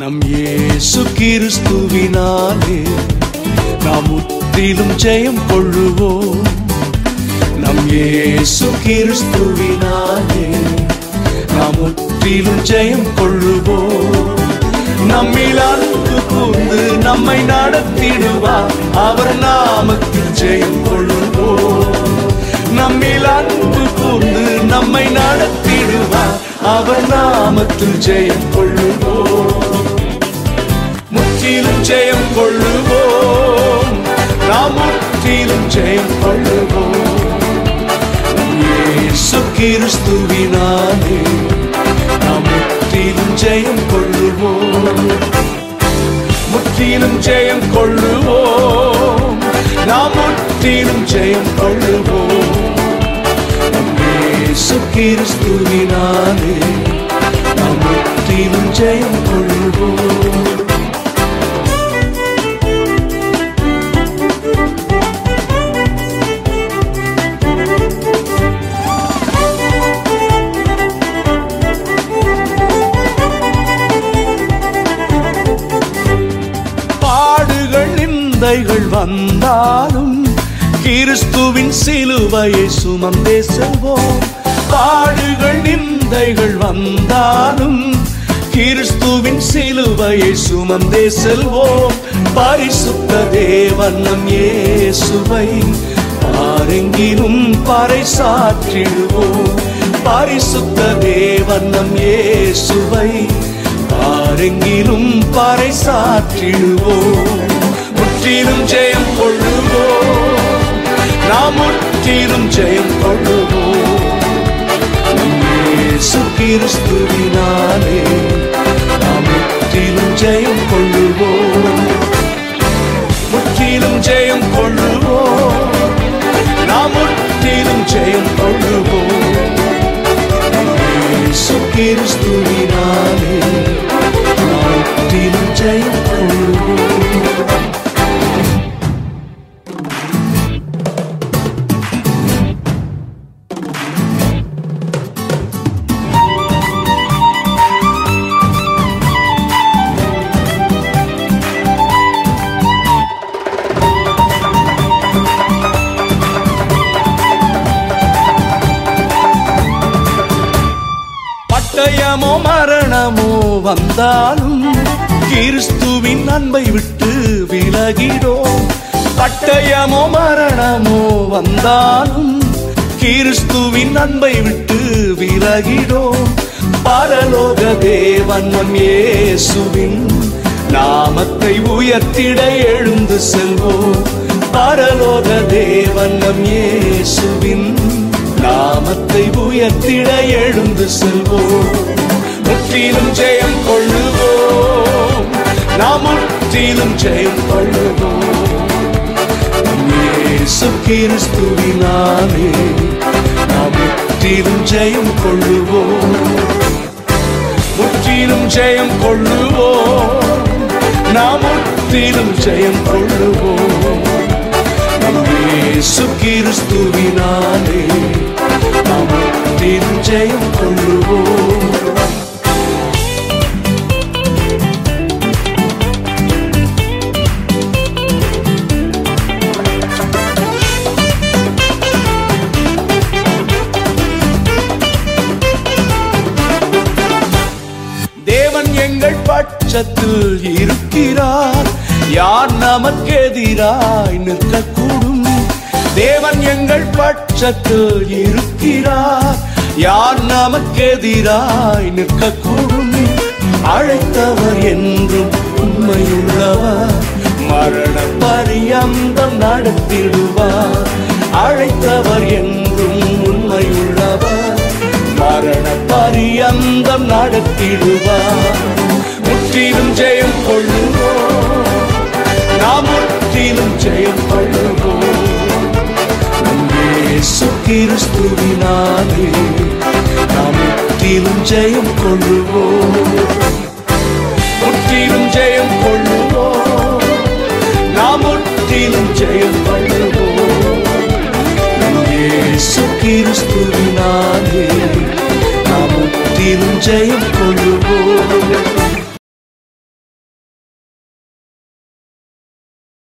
நம் இயேசு கிறிஸ்துவினாலே நாம் முற்றிலும் ஜெயம் கொள்ளுவோம் நம் இயேசு கிறிஸ்துவினாலே நாம் முற்றிலும் ஜெயம் கொள்ளுவோம் நம்மில் அன்பு கூர்ந்து நம்மை நடத்திடுவார் அவர் நாமத்தில் ஜெயம் கொள்ளுவோம் நம்மில் அன்பு கூர்ந்து நம்மை நடத்திடுவார் அவர் நாமத்தில் ஜெயம் கொள்ளுவோம் முற்றிலும் ஜெயம் கொள்ளுவோம் நாம் முற்றிலும் ஜெயம் கொள்ளுவோம் இயேசு கிறிஸ்துவினாலே நாம் முற்றிலும் ஜெயம் கொள்ளுவோம் முற்றிலும் ஜெயம் கொள்ளுவோம் நாம் முற்றிலும் ஜெயம் கொள்ளுவோம் இயேசு கிறிஸ்துவினாலே நாம் முற்றிலும் ஜெயம் கொள்ளுவோம் பாடுகள் நிந்தைகள் வந்தாலும் கிறிஸ்துவின் சிலுவையை சுமந்தே செல்வோம் பாடுகள் நிந்தைகள் வந்தாலும் கிறிஸ்துவின் சிலுவையை சுமந்தே செல்வோம் பரிசுத்த தேவன் நம் இயேசுவை பாரெங்கிலும் பறைசாற்றிடுவோம் பரிசுத்த தேவன் நம் இயேசுவை பாரெங்கிலும் பறைசாற்றிடுவோம் முற்றிலும் ஜெயம் கொள்ளுவோம் நாம் முற்றிலும் ஜெயம் கொள்ளுவோம் நம் இயேசு கிறிஸ்துவினாலே நாம் முற்றிலும் ஜெயம் கொள்ளுவோம் முற்றிலும் ஜெயம் கொள்ளுவோம் நாம் முற்றிலும் ஜெயம் கொள்ளுவோம் நம் இயேசு கிறிஸ்துவினாலே நாம் முற்றிலும் ஜெயம் கொள்ளுவோம் பட்டயமோ மரணமோ வந்தாலும் கிறிஸ்துவின் அன்பை விட்டு விலகிடோம் பட்டயமோ மரணமோ வந்தாலும் கிறிஸ்துவின் அன்பை விட்டு விலகிடோம் பரலோக தேவன் நம் இயேசுவின் நாமத்தை உயர்த்திட எழுந்து செல்வோம் பரலோக தேவன் நம் இயேசுவின் நாமத்தை உயர்த்திட எழுந்து செல்வோம் முற்றிலும் ஜெயம் கொள்ளுவோம் நாம் முற்றிலும் ஜெயம் கொள்ளுவோம் நம் இயேசு கிறிஸ்துவினாலே நாம் முற்றிலும் ஜெயம் கொள்ளுவோம் முற்றிலும் ஜெயம் கொள்ளுவோம் நாம் முற்றிலும் ஜெயம் கொள்ளுவோம் நம் இயேசு கிறிஸ்துவினாலே நாம் முற்றிலும் ஜெயம் கொள்ளுவோம் தேவன் எங்கள் பட்சத்தில் இருக்கிறார் யார் நமக்கு எதிராய் நிற்கக்கூடும் தேவன் எங்கள் பட்சத்தில் இருக்கிறார் யார் நமக்கு எதிராய் நிற்கக்கூடும் அழைத்தவர் என்றும் உண்மையுள்ளவர் மரண பரியந்தம் நடத்திடுவார் அழைத்தவர் என்றும் உண்மையுள்ளவர் மரண பரியந்தம் நடத்திடுவார் முற்றிலும் ஜெயம் கொள்ளுவோம் நாம் முற்றிலும் ஜெயம் கொள்ளுவோம் நம் இயேசு கிறிஸ்துவினாலே நாம் முற்றிலும் ஜெயம் கொள்ளுவோம் முற்றிலும் ஜெயம் கொள்ளுவோம் நாம் முற்றிலும் ஜெயம் கொள்ளுவோம் நம் இயேசு கிறிஸ்துவினாலே நாம் முற்றிலும் ஜெயம் கொள்ளுவோம்